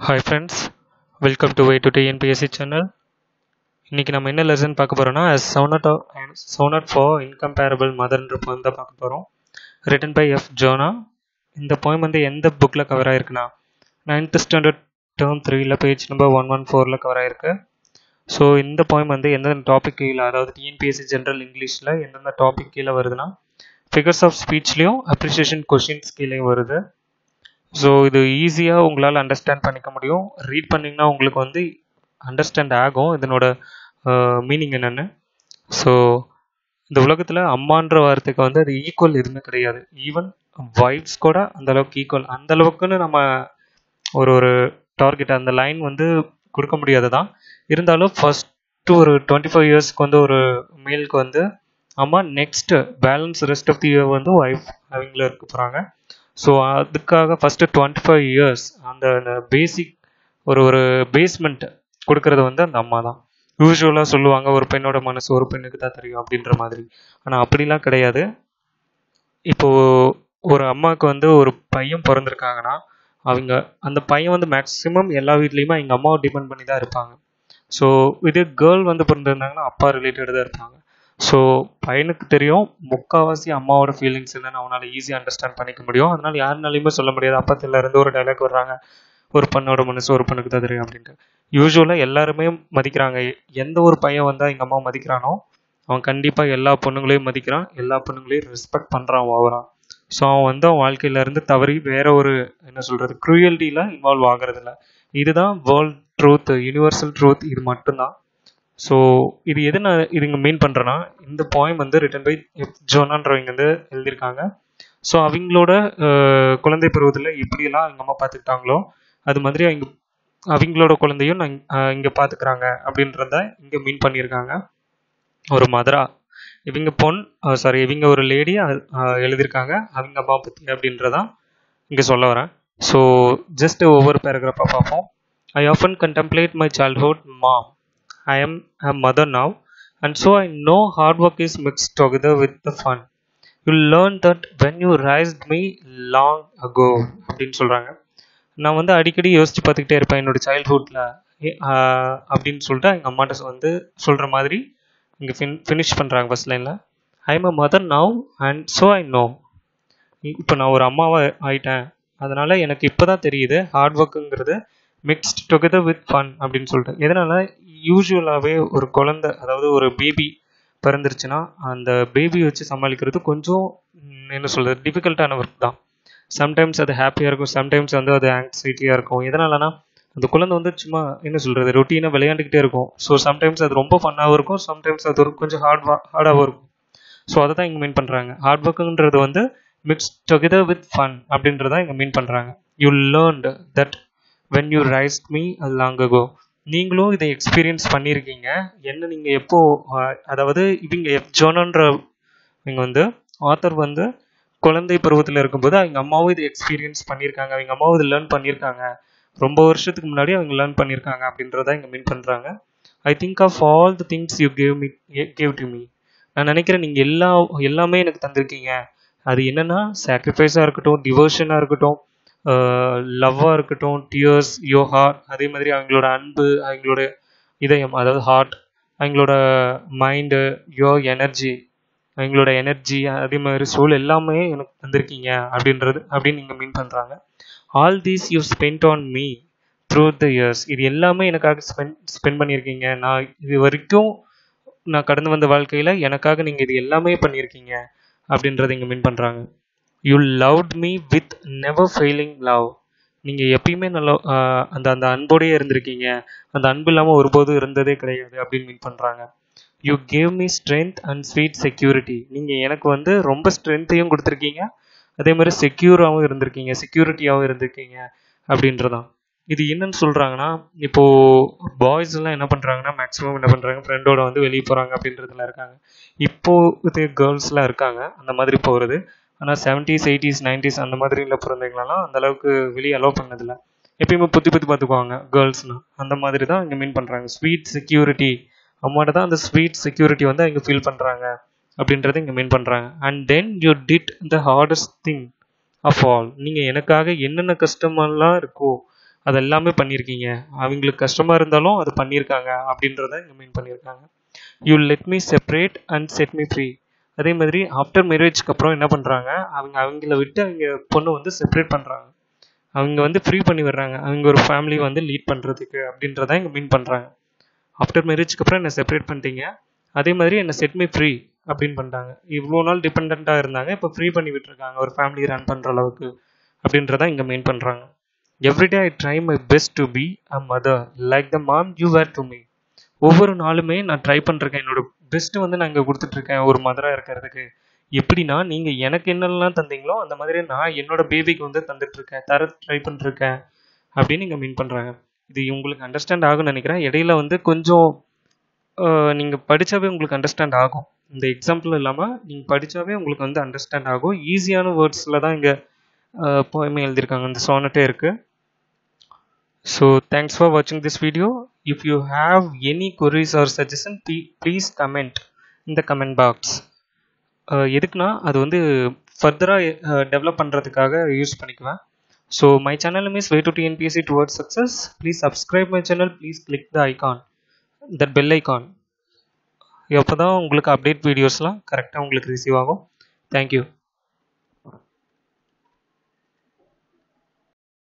Hi friends welcome to way to TNPSC channel இன்றைக்கி நம்ம என்ன லெசன் பார்க்க போகிறோம்னா சவுனட் சவுனட் ஃபார் இன்கம்பேரபிள் மதர்ன்ற போயம் தான் பார்க்க போகிறோம் ரிட்டன் பை எஃப் ஜோனா இந்த போயம் வந்து எந்த புக்கில் கவர் ஆயிருக்குன்னா நைன்த் ஸ்டாண்டர்ட் டேர்ம் த்ரீல பேஜ் நம்பர் ஒன் ஒன் ஃபோரில் கவர் ஆயிருக்கு ஸோ இந்த போயம் வந்து எந்தெந்த டாபிக் கீழே அதாவது டிஎன்பிஎஸ்சி ஜென்ரல் இங்கிலீஷில் எந்தெந்த டாபிக் கீழே வருதுன்னா ஃபிகர்ஸ் ஆஃப் ஸ்பீச்லேயும் அப்ரிசியேஷன் கொஷின்ஸ் கீழேயும் வருது ஸோ இது ஈஸியாக உங்களால் அண்டர்ஸ்டாண்ட் பண்ணிக்க முடியும் ரீட் பண்ணிங்கன்னா உங்களுக்கு வந்து அண்டர்ஸ்டாண்ட் ஆகும் இதனோட மீனிங் என்னென்னு ஸோ இந்த உலகத்தில் அம்மான்ற வார்த்தைக்கு வந்து அது ஈக்குவல் எதுவுமே கிடையாது ஈவன் வைஃப்ஸ் கூட அந்த அளவுக்கு ஈக்குவல் அந்த அளவுக்குன்னு நம்ம ஒரு ஒரு டார்கெட் அந்த லைன் வந்து கொடுக்க முடியாது தான் இருந்தாலும் ஃபஸ்ட்டு ஒரு டுவெண்ட்டி ஃபைவ் இயர்ஸ்க்கு வந்து ஒரு மேலுக்கு வந்து அம்மா next balance rest of the year வந்து ஒய்ஃப் அவங்கள இருக்க போகிறாங்க ஸோ அதுக்காக ஃபஸ்ட்டு டுவெண்ட்டி ஃபைவ் இயர்ஸ் அந்த பேசிக் ஒரு ஒரு பேஸ்மெண்ட் கொடுக்கறது வந்து அந்த அம்மா தான் யூஸ்வலாக சொல்லுவாங்க ஒரு பெண்ணோட மனசு ஒரு பெண்ணுக்கு தான் தெரியும் அப்படின்ற மாதிரி ஆனால் அப்படிலாம் கிடையாது இப்போது ஒரு அம்மாவுக்கு வந்து ஒரு பையன் பிறந்திருக்காங்கன்னா அவங்க அந்த பையன் வந்து மேக்ஸிமம் எல்லா வீட்லேயுமே அவங்க அம்மாவை டிபெண்ட் பண்ணி தான் இருப்பாங்க ஸோ இதே கேர்ள் வந்து பிறந்திருந்தாங்கன்னா அப்பா ரிலேட்டட் தான் இருப்பாங்க ஸோ பையனுக்கு தெரியும் முக்கால்வாசி அம்மாவோட ஃபீலிங்ஸ் என்னன்னு அவனால் ஈஸியாக அண்டர்ஸ்டாண்ட் பண்ணிக்க முடியும் அதனால் யாருனாலையுமே சொல்ல முடியாது அப்பத்துல இருந்து ஒரு டைலாக் வர்றாங்க ஒரு பெண்ணோட மனசு ஒரு பெண்ணுக்கு தான் தெரியும் அப்படின்ட்டு யூஸ்வலாக எல்லாருமே மதிக்கிறாங்க எந்த ஒரு பையன் வந்தால் எங்கள் அம்மா மதிக்கிறானோ அவன் கண்டிப்பாக எல்லா பொண்ணுங்களையும் மதிக்கிறான் எல்லா பொண்ணுங்களையும் ரெஸ்பெக்ட் பண்ணுறான் ஓவராக ஸோ அவன் வந்து அவன் வாழ்க்கையிலேருந்து தவறி வேற ஒரு என்ன சொல்கிறது க்ரூயல்ட்டியில் இன்வால்வ் ஆகிறதில்ல இதுதான் வேர்ல்ட் ட்ரூத் யூனிவர்சல் ட்ரூத் இது மட்டும்தான் ஸோ இது எது நான் இது இங்கே மீன் பண்ணுறேன்னா இந்த பாயிண்ட் வந்து ரிட்டன் பை எஃப் ஜோனான்றவங்க வந்து எழுதியிருக்காங்க ஸோ அவங்களோட குழந்தை பருவத்தில் எப்படியெல்லாம் எங்கள் அம்மா பார்த்துக்கிட்டாங்களோ அது மாதிரி அவங்க அவங்களோட குழந்தையும் நான் இங்கே பார்த்துக்கிறாங்க அப்படின்றத இங்கே மீன் பண்ணியிருக்காங்க ஒரு மதரா இவங்க பொன் சாரி இவங்க ஒரு லேடி எழுதியிருக்காங்க அவங்க அம்மா பற்றி அப்படின்றதான் இங்கே சொல்ல வரேன் ஸோ ஜஸ்ட் ஒவ்வொரு பேராகிராஃபாக பார்ப்போம் I often contemplate my childhood mom I am a mother now, and so I know hard work is mixed together with the fun. You learned that when you raised me long ago அப்படின்னு சொல்கிறாங்க நான் வந்து அடிக்கடி யோசித்து பார்த்துக்கிட்டே இருப்பேன் என்னோட சைல்ட்ஹுட்டில் அப்படின்னு சொல்லிட்டு எங்கள் அம்மாட்ட வந்து சொல்கிற மாதிரி இங்கே ஃபின் ஃபினிஷ் பண்ணுறாங்க ஃபஸ்ட் லைனில் I am a mother now and so I know இப்போ நான் ஒரு அம்மாவாக ஆயிட்டேன் அதனால் எனக்கு இப்போ தான் தெரியுது ஹார்ட் ஒர்க்குங்கிறது மிக்ஸ்ட் டுகெதர் வித் ஃபன் அப்படின்னு சொல்லிட்டு எதனால் யூஸ்வலாகவே ஒரு குழந்த அதாவது ஒரு பேபி பிறந்துருச்சுன்னா அந்த பேபி வச்சு சமாளிக்கிறது கொஞ்சம் என்ன சொல்கிறது டிஃபிகல்ட்டான ஒர்க் தான் சம்டைம்ஸ் அது ஹாப்பியாக இருக்கும் சம்டைம்ஸ் வந்து அது ஆங்ஸைட்டியாக இருக்கும் எதனாலனா அந்த குழந்தை வந்து சும்மா என்ன சொல்கிறது ரொட்டீனாக விளையாண்டுக்கிட்டே இருக்கும் ஸோ சம்டைம்ஸ் அது ரொம்ப ஃபன்னாகவும் இருக்கும் சம்டைம்ஸ் அது ஒரு கொஞ்சம் ஹார்ட் ஹார்டாகவும் இருக்கும் ஸோ அதை தான் இங்கே மீன் பண்ணுறாங்க ஹார்ட் ஒர்க்குன்றது வந்து மிக்ஸ் டுகெதர் வித் ஃபன் அப்படின்றத இங்கே மீன் பண்ணுறாங்க you learned that when you raise me long ago நீங்களும் இதை எக்ஸ்பீரியன்ஸ் பண்ணியிருக்கீங்க என்ன நீங்கள் எப்போ அதாவது இவங்க எஃப் ஜோனன்ற இவங்க வந்து ஆத்தர் வந்து குழந்தை பருவத்தில் இருக்கும்போது அவங்க அம்மாவும் இதை எக்ஸ்பீரியன்ஸ் பண்ணியிருக்காங்க அவங்க அம்மாவும் இதை லேர்ன் பண்ணியிருக்காங்க ரொம்ப வருஷத்துக்கு முன்னாடி அவங்க லேர்ன் பண்ணியிருக்காங்க அப்படின்றத இங்கே மீன் பண்ணுறாங்க I think of all the things you gave me gave to me நான் நினைக்கிறேன் நீங்கள் எல்லா எல்லாமே எனக்கு தந்திருக்கீங்க அது என்னென்னா சாக்ரிஃபைஸாக இருக்கட்டும் டிவோஷனாக இருக்கட்டும் லவ்வாக இருக்கட்டும் டியர்ஸ் யோ ஹார்ட் அதே மாதிரி அவங்களோட அன்பு அவங்களோட இதயம் அதாவது ஹார்ட் அவங்களோட மைண்டு யோ எனர்ஜி அவங்களோட எனர்ஜி அதே மாதிரி சோல் எல்லாமே எனக்கு தந்திருக்கீங்க அப்படின்றது அப்படின்னு நீங்கள் மீன் பண்ணுறாங்க all these you spend on me through the years இது எல்லாமே எனக்காக ஸ்பெண்ட் ஸ்பெண்ட் பண்ணியிருக்கீங்க நான் இது வரைக்கும் நான் கடந்து வந்த வாழ்க்கையில் எனக்காக நீங்கள் இது எல்லாமே பண்ணியிருக்கீங்க அப்படின்றத இங்கே மீன் பண்ணுறாங்க you loved me with never failing love நீங்கள் எப்பயுமே நல்ல அந்த அந்த அன்போடையே இருந்திருக்கீங்க அந்த அன்பு இல்லாமல் ஒருபோதும் இருந்ததே கிடையாது அப்படின்னு மீன் பண்ணுறாங்க you gave me strength and sweet security நீங்கள் எனக்கு வந்து ரொம்ப ஸ்ட்ரென்த்தையும் கொடுத்துருக்கீங்க அதே மாதிரி செக்யூராகவும் இருந்திருக்கீங்க செக்யூரிட்டியாகவும் இருந்திருக்கீங்க அப்படின்றதான் இது என்னன்னு சொல்கிறாங்கன்னா இப்போது பாய்ஸ் எல்லாம் என்ன பண்ணுறாங்கன்னா மேக்ஸிமம் என்ன பண்ணுறாங்க ஃப்ரெண்டோட வந்து வெளியே போகிறாங்க அப்படின்றதுல இருக்காங்க இப்போது கேர்ள்ஸ்லாம் இருக்காங்க அந்த மாதிரி போகிறது ஆனால் செவன்ட்டீஸ் எயிட்டிஸ் நைன்டிஸ் அந்த மாதிரியில் பிறந்தவங்களெல்லாம் அந்த அளவுக்கு வெளியே அலோவ் பண்ணதில்லை எப்பயுமே புத்தி புத்தி பார்த்துக்குவாங்க கேர்ள்ஸ்னால் அந்த மாதிரி தான் இங்கே மீன் பண்ணுறாங்க ஸ்வீட் செக்யூரிட்டி அம்மாட்ட தான் அந்த ஸ்வீட் செக்யூரிட்டி வந்து இங்கே ஃபீல் பண்ணுறாங்க அப்படின்றத இங்கே மீன் பண்ணுறாங்க and then you did the hardest thing of all நீங்கள் எனக்காக என்னென்ன கஷ்டமெல்லாம் இருக்கோ அது எல்லாமே பண்ணியிருக்கீங்க அவங்களுக்கு கஷ்டமாக இருந்தாலும் அது பண்ணியிருக்காங்க அப்படின்றத இங்கே மீன் பண்ணியிருக்காங்க you let me separate and set me free அதே மாதிரி ஆஃப்டர் மேரேஜ்க்கு அப்புறம் என்ன பண்ணுறாங்க அவங்க அவங்கள விட்டு அவங்க பொண்ணு வந்து செப்பரேட் பண்ணுறாங்க அவங்க வந்து ஃப்ரீ பண்ணி விடுறாங்க அவங்க ஒரு ஃபேமிலி வந்து லீட் பண்ணுறதுக்கு அப்படின்றத இங்கே மீன் பண்ணுறாங்க ஆஃப்டர் மேரேஜ்க்கு அப்புறம் என்னை செப்பரேட் பண்ணிட்டீங்க அதே மாதிரி என்னை செட் மீ ஃப்ரீ அப்படின்னு பண்ணிட்டாங்க இவ்வளோ நாள் டிபெண்ட்டாக இருந்தாங்க இப்போ ஃப்ரீ பண்ணி விட்டுருக்காங்க ஒரு ஃபேமிலி ரன் பண்ணுற அளவுக்கு அப்படின்றத இங்கே மெயின் பண்ணுறாங்க every day I try my best to be a mother like the mom you were to me ஒவ்வொரு நாளுமே நான் ட்ரை பண்ணிருக்கேன் என்னோட பெஸ்ட்டு வந்து நான் இங்கே கொடுத்துட்ருக்கேன் ஒரு மதராக இருக்கிறதுக்கு எப்படின்னா நீங்கள் எனக்கு என்னெல்லாம் தந்தீங்களோ அந்த மாதிரி நான் என்னோட பேபிக்கு வந்து தந்துட்டுருக்கேன் தர ட்ரை பண்ணிருக்கேன் அப்படின்னு இங்கே மீன் பண்ணுறாங்க இது உங்களுக்கு அண்டர்ஸ்டாண்ட் ஆகும்னு நினைக்கிறேன் இடையில வந்து கொஞ்சம் நீங்கள் படித்தாவே உங்களுக்கு அண்டர்ஸ்டாண்ட் ஆகும் இந்த எக்ஸாம்பிள் இல்லாமல் நீங்கள் படித்தாவே உங்களுக்கு வந்து அண்டர்ஸ்டாண்ட் ஆகும் ஈஸியான வேர்ட்ஸில் தான் இங்கே போயமே எழுதியிருக்காங்க இந்த சோனட்டே இருக்குது ஸோ தேங்க்ஸ் ஃபார் வாட்சிங் this video if you have any queries or suggestion please comment இந்த கமெண்ட் பாக்ஸ் எதுக்குன்னா அது வந்து ஃபர்தராக டெவலப் பண்ணுறதுக்காக யூஸ் பண்ணிக்குவேன் so my channel means way to TNPSC towards success please subscribe my channel please click the icon that bell icon எப்போ தான் உங்களுக்கு அப்டேட் வீடியோஸ்லாம் கரெக்டாக உங்களுக்கு ரிசீவ் ஆகும் தேங்க்யூ